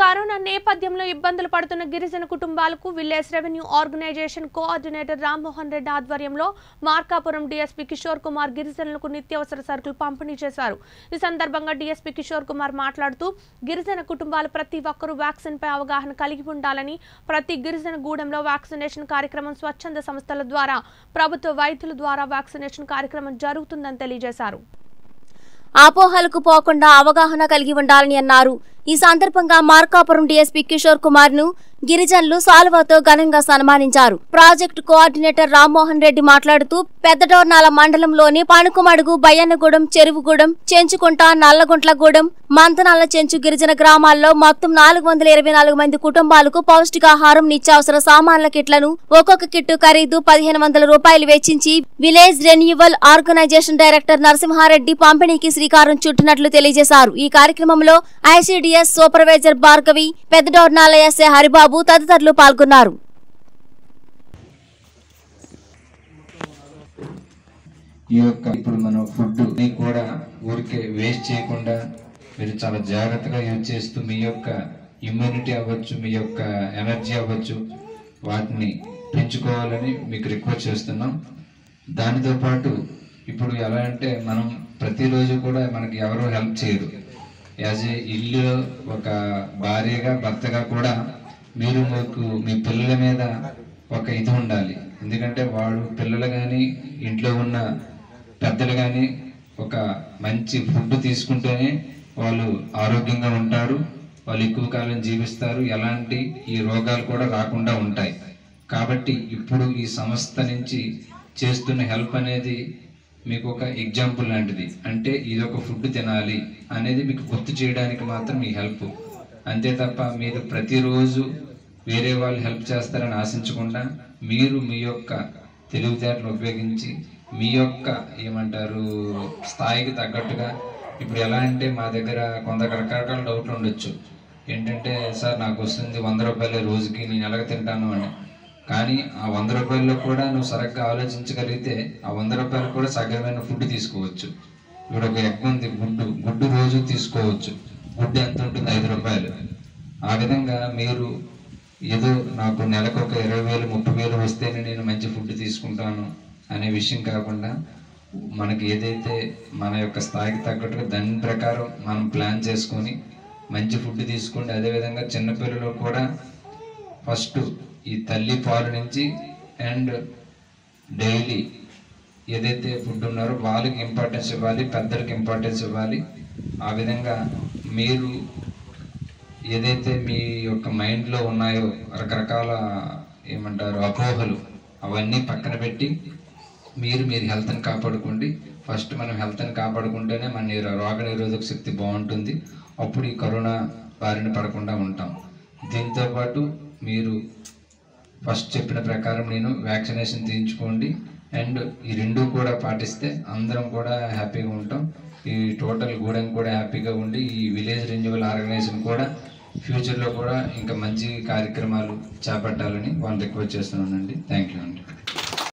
corona నేపథ్యంలో ఇబ్బందులు పడుతున్న గిరిజన కుటుంబాలకు village revenue organisation coordinator Rammohan Reddy ఆధ్వర్యంలో మార్కాపురం డీఎస్పీ కిషోర్ కుమార్ గిరిజనులకు నిత్యావసర సరుకులు పంపిణీ చేశారు ఈ సందర్భంగా డీఎస్పీ కిషోర్ కుమార్ మాట్లాడుతూ గిరిజన కుటుంబాలు ప్రతి ఒక్కరూ వ్యాక్సిన్ పై అవగాహన కలిగి ఉండాలని ప్రతి గిరిజన గూడెంలో వ్యాక్సినేషన్ కార్యక్రమం స్వచ్ఛంద సంస్థల ద్వారా ప్రభుత్వ వైద్యుల ద్వారా వ్యాక్సినేషన్ కార్యక్రమం జరుగుతుందని తెలియజేశారు అపోహలకు పోకుండా అవగాహన కలిగి ఉండాలని అన్నారు ఈ సందర్భంగా మార్కాపురం డీఎస్పీ కిషోర్ కుమార్ ను గిరిజనులు సాల్వాతో ఘనంగా సన్మానించారు ప్రాజెక్టు కోఆర్డినేటర్ రామ్మోహన్ రెడ్డి మాట్లాడుతూ పెద్దడోర్నాల మండలంలోని పణుకుమడుగు బయ్యన్నగూడెం చెరువుగూడెం చెంచుకుంట నల్లగుంట్లగూడెం మంతనాల చెంచు గిరిజన గ్రామాల్లో మొత్తం నాలుగు వందల ఇరవై నాలుగు మంది కుటుంబాలకు పౌష్టికాహారం నిత్యావసర సామాన్ల కిట్లను ఒక్కొక్క కిట్టు ఖరీదు పదిహేను వందల రూపాయలు వెచ్చించి village renewal organisation director Narasimhareddy పంపిణీకి శ్రీకారం చుట్టినట్లు తెలియజేశారు ఈ కార్యక్రమంలో ICDS supervisor Bhargavi Peddadornala SA Haribabu తదితరులు పాల్గొన్నారు ఈ యొక్క ఇప్పుడు మనం ఫుడ్ ని కూడా ఊరికే వేస్ట్ చేయకుండా మీరు చాలా జాగ్రత్తగా యూజ్ చేస్తూ మీ యొక్క ఇమ్యూనిటీ అవ్వచ్చు మీ యొక్క ఎనర్జీ అవ్వచ్చు వాటిని పెంచుకోవాలని మీకు రిక్వెస్ట్ చేస్తున్నాం దానితో పాటు ఇప్పుడు ఎలా అంటే మనం ప్రతిరోజు కూడా మనకి ఎవరు హెల్ప్ చేయరు యాజ్ ఏ ఇల్లు ఒక భార్యగా భర్తగా కూడా మీరు మీకు మీ పిల్లల మీద ఒక ఇది ఉండాలి ఎందుకంటే వాడు పిల్లలు కానీ ఇంట్లో ఉన్న పెద్దలు కానీ ఒక మంచి ఫుడ్ తీసుకుంటేనే వాళ్ళు ఆరోగ్యంగా ఉంటారు వాళ్ళు ఎక్కువ కాలం జీవిస్తారు ఎలాంటి ఈ రోగాలు కూడా రాకుండా ఉంటాయి కాబట్టి ఇప్పుడు ఈ సంస్థ నుంచి చేస్తున్న హెల్ప్ అనేది మీకు ఒక ఎగ్జాంపుల్ లాంటిది అంటే ఇది ఒక ఫుడ్ తినాలి అనేది మీకు గుర్తు చేయడానికి మాత్రం ఈ హెల్ప్ అంతే తప్ప మీరు ప్రతిరోజు వేరే వాళ్ళు హెల్ప్ చేస్తారని ఆశించకుండా మీరు మీ యొక్క తెలివితేటలు ఉపయోగించి మీ యొక్క ఏమంటారు స్థాయికి తగ్గట్టుగా ఇప్పుడు ఎలా అంటే మా దగ్గర కొంత రకరకాల డౌట్లు ఉండొచ్చు ఏంటంటే సార్ నాకు వస్తుంది వంద రూపాయల రోజుకి నేను ఎలాగ తింటాను అని కానీ ఆ వంద రూపాయల్లో కూడా నువ్వు సరిగ్గా ఆలోచించగలిగితే ఆ వంద రూపాయలు కూడా సగమైన ఫుడ్ తీసుకోవచ్చు ఇప్పుడు ఒక ఎగ్ ఉంది గుడ్డు గుడ్డు రోజు తీసుకోవచ్చు గుడ్డు ఎంత ఉంటుంది ఐదు రూపాయలు ఆ విధంగా మీరు ఏదో నాకు నెలకు ఒక ఇరవై వేలు ముప్పై వేలు వస్తేనే నేను మంచి ఫుడ్ తీసుకుంటాను అనే విషయం కాకుండా మనకి ఏదైతే మన యొక్క స్థాయికి తగ్గట్టుగా దాని ప్రకారం మనం ప్లాన్ చేసుకొని మంచి ఫుడ్ తీసుకోండి అదేవిధంగా చిన్నపిల్లలు కూడా ఫస్ట్ ఈ తల్లి పాలు నుంచి అండ్ డైలీ ఏదైతే ఫుడ్ ఉన్నారో వాళ్ళకి ఇంపార్టెన్స్ ఇవ్వాలి పెద్దలకి ఇంపార్టెన్స్ ఇవ్వాలి ఆ విధంగా మీరు ఏదైతే మీ యొక్క మైండ్లో ఉన్నాయో రకరకాల ఏమంటారు అపోహలు అవన్నీ పక్కన పెట్టి మీరు మీరు హెల్త్ని కాపాడుకోండి ఫస్ట్ మనం హెల్త్ని కాపాడుకుంటేనే మన నిరో- రోగ నిరోధక శక్తి బాగుంటుంది అప్పుడు ఈ కరోనా బారిన పడకుండా ఉంటాం దీంతో పాటు మీరు ఫస్ట్ చెప్పిన ప్రకారం నేను వ్యాక్సినేషన్ తీయించుకోండి అండ్ ఈ రెండు కూడా పాటిస్తే అందరం కూడా హ్యాపీగా ఉంటాం ఈ టోటల్ గూడెం కూడా హ్యాపీగా ఉండి ఈ విలేజ్ రెన్యువల్ ఆర్గనైజేషన్ కూడా ఫ్యూచర్లో కూడా ఇంకా మంచి కార్యక్రమాలు చేపట్టాలని వాళ్ళు రిక్వెస్ట్ చేస్తున్నానండి థ్యాంక్ యూ అండి